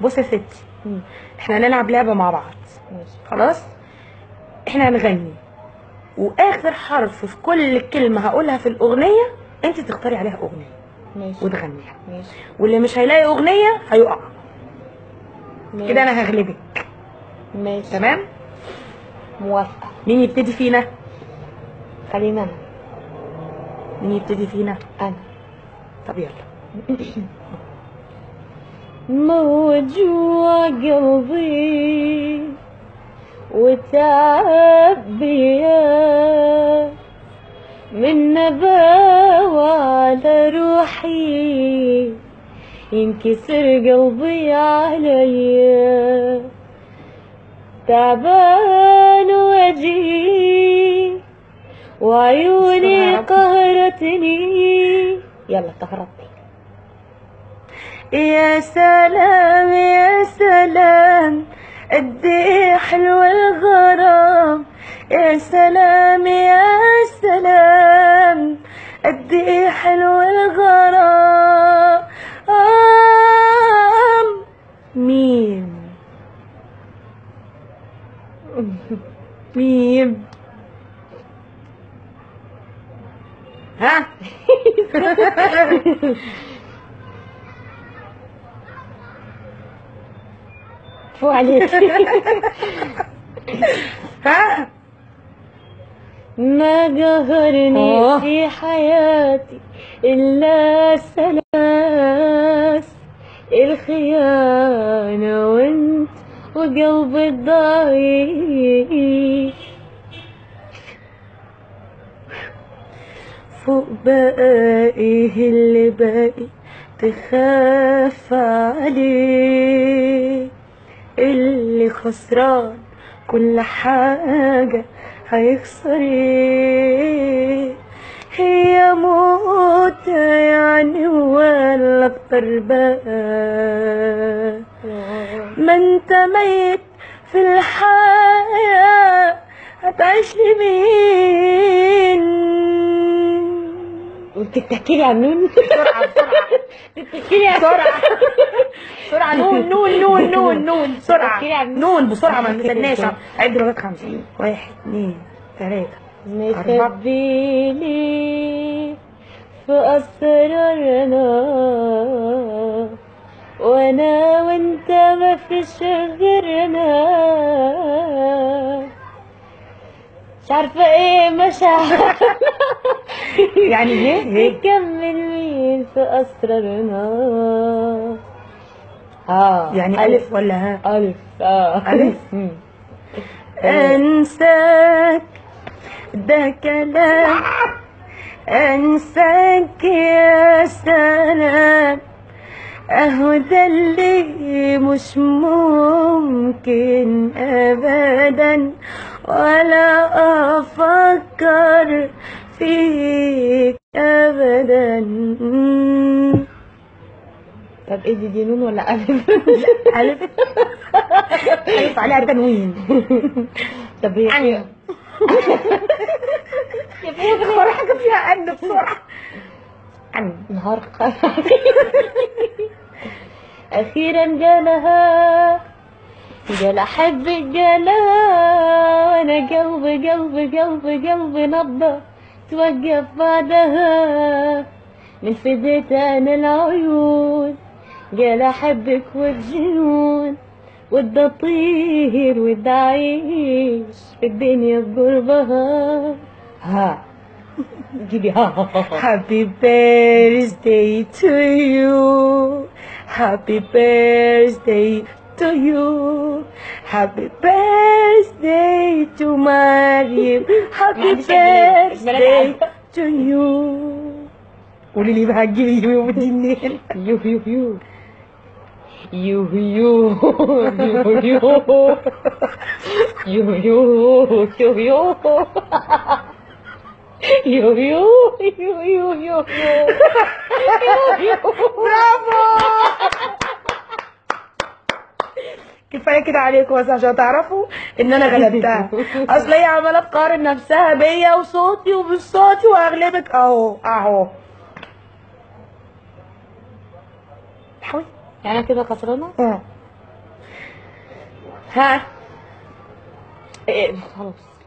بص يا ستي مم. احنا هنلعب لعبه مع بعض ماشي خلاص احنا هنغني واخر حرف في كل كلمه هقولها في الاغنيه انت تختاري عليها اغنيه ماشي وتغنيها ماشي واللي مش هيلاقي اغنيه هيقع ماشي. كده انا هغلبك ماشي تمام موافقة مين يبتدي فينا خلينا انا مين يبتدي فينا انا طب يلا موجوع قلبي وتعب بيا من نباوة على روحي ينكسر قلبي عليا تعبان وجهي وعيوني قهرتني يلا قهرتني يا سلام يا سلام قد ايه حلو الغرام يا سلام يا سلام قد ايه حلو الغرام ميم ميم ها فو عليك ها ما قهرني آه. في حياتي إلا سلاس الخيانة وانت وقلبي الضعيف فوق بقى ايه اللي باقي تخاف عليه اللي خسران كل حاجة هيخسر ايه هي موت يعني ولا اكتر بقى ما انت ميت في الحياة هتعيش لمين انت بتحكي لي عن نون بسرعة بسرعة بتحكي لي عن بسرعة بسرعة نون نون نون نون نون بسرعة احكي لي عن- نون بسرعة ما نستناش عد لغاية خمسة واحد اثنين ثلاثة مخبي لي في أسرارنا وانا وانت ما فيش غيرنا مش عارفة ايه مشاعر يعني ليه ليه نكمل مين في أسرارنا اه يعني ألف ولا ها ألف اه ألف؟ مم. أنساك ده كلام أنساك يا سلام أهو ده اللي مش ممكن أبدا ولا أفكر فيك أبدا طب ايه دي دي نون ولا ألف؟ ألف ألف عليها تنوين طب هي عن اختار حاجة فيها أن بسرعة عن نهار قمر أخيرا جالها قال أحبك جالها وأنا قلبي قلبي قلبي قلبي نبضة توقف بعدها من فديت أنا العيون قال أحبك والجنون ودي أطير ودي أعيش في الدنيا بقربها ها جيبي ها ها ها ها Happy birthday to you. Happy birthday to you. Happy birthday to Mariam. Happy معلش يا بنات، بنات birthday to you. قولي لي بقى تجيبي يوم الدين منين؟ يو يو يو يو يو يو يو يو يو يو يو يو يو يو يو يو برافو كفايه كده عليكم بس عشان تعرفوا ان انا غلبتها اصل هي عماله تقارن نفسها بيا وصوتي ومش صوتي وهغلبك اهو اهو حاول يعني أنا كده خسرانة؟ اه ها إيه خلاص